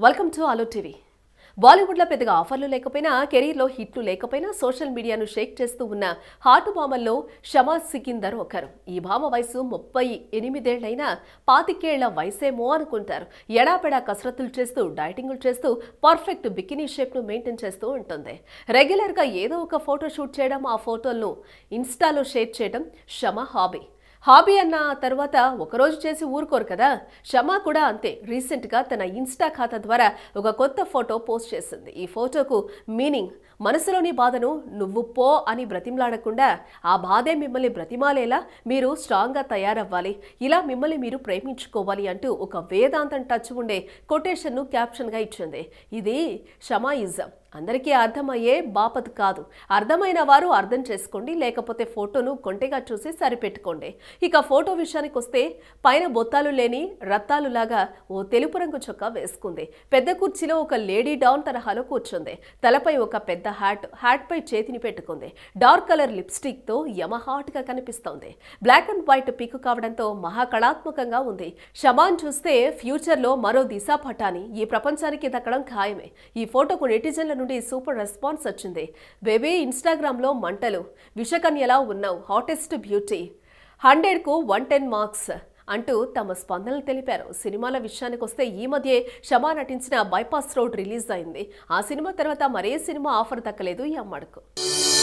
welcome to allow TV బాలీవుడ్లో పెద్దగా ఆఫర్లు లేకపోయినా కెరీర్లో హిట్లు లేకపోయినా సోషల్ మీడియాను షేక్ చేస్తూ ఉన్న హాటు భామల్లో షమాజ్ సికిందర్ ఒకరు ఈ భామ వయసు ముప్పై ఎనిమిదేళ్లైనా పాతికేళ్ల వయసేమో అనుకుంటారు ఎడాపెడా కసరత్తులు చేస్తూ డైటింగులు చేస్తూ పర్ఫెక్ట్ బికినీ షేప్ను మెయింటైన్ చేస్తూ ఉంటుంది రెగ్యులర్గా ఏదో ఒక ఫోటో షూట్ చేయడం ఆ ఫోటోలను ఇన్స్టాలో షేర్ చేయడం షమ హాబీ హాబీ అన్న తర్వాత ఒకరోజు చేసి ఊరుకోరు కదా షమా కూడా అంతే రీసెంట్గా తన ఇన్స్టా ఖాతా ద్వారా ఒక కొత్త ఫోటో పోస్ట్ చేసింది ఈ ఫోటోకు మీనింగ్ మనసులోని బాధను నువ్వు పో అని బ్రతిమలాడకుండా ఆ బాధే మిమ్మల్ని బ్రతిమాలేలా మీరు స్ట్రాంగ్గా తయారవ్వాలి ఇలా మిమ్మల్ని మీరు ప్రేమించుకోవాలి అంటూ ఒక వేదాంతం టచ్ ఉండే కొటేషన్ను క్యాప్షన్గా ఇచ్చింది ఇది షమాయిజం అందరికీ అర్థమయ్యే బాపత్ కాదు అర్థమైన వారు అర్థం చేసుకోండి లేకపోతే ఫోటోను కొంటెగా చూసి సరిపెట్టుకోండి ఇక ఫోటో విషయానికి వస్తే పైన బొత్తాలు లేని రత్తాలులాగా ఓ తెలుపు రంగు చొక్కా వేసుకుంది పెద్ద కుర్చీలో ఒక లేడీ డౌన్ తరహాలో కూర్చుంది తలపై ఒక పెద్ద హ్యాట్ హ్యాట్ పై చేతిని పెట్టుకుంది డార్క్ కలర్ లిప్స్టిక్ తో యమహాట్ గా కనిపిస్తోంది బ్లాక్ అండ్ వైట్ పిక్ కావడంతో మహాకళాత్మకంగా ఉంది షమాన్ చూస్తే ఫ్యూచర్ లో మరో దిశా పటాని ఈ ప్రపంచానికి దక్కడం ఖాయమే ఈ ఫోటోకు నెటిజన్ల నుండి సూపర్ రెస్పాన్స్ వచ్చింది బేబీ ఇన్స్టాగ్రామ్ లో మంటలు విషకన్యలా ఉన్నావు హాటెస్ట్ బ్యూటీ హండ్రెడ్ కు వన్ టెన్ మార్క్స్ అంటూ తమ స్పందనలు తెలిపారు సినిమాల విషయానికి వస్తే ఈ మధ్య షమా నటించిన బైపాస్ రోడ్ రిలీజ్ అయింది ఆ సినిమా తర్వాత మరే సినిమా ఆఫర్ దక్కలేదు ఈ అమ్మడుకు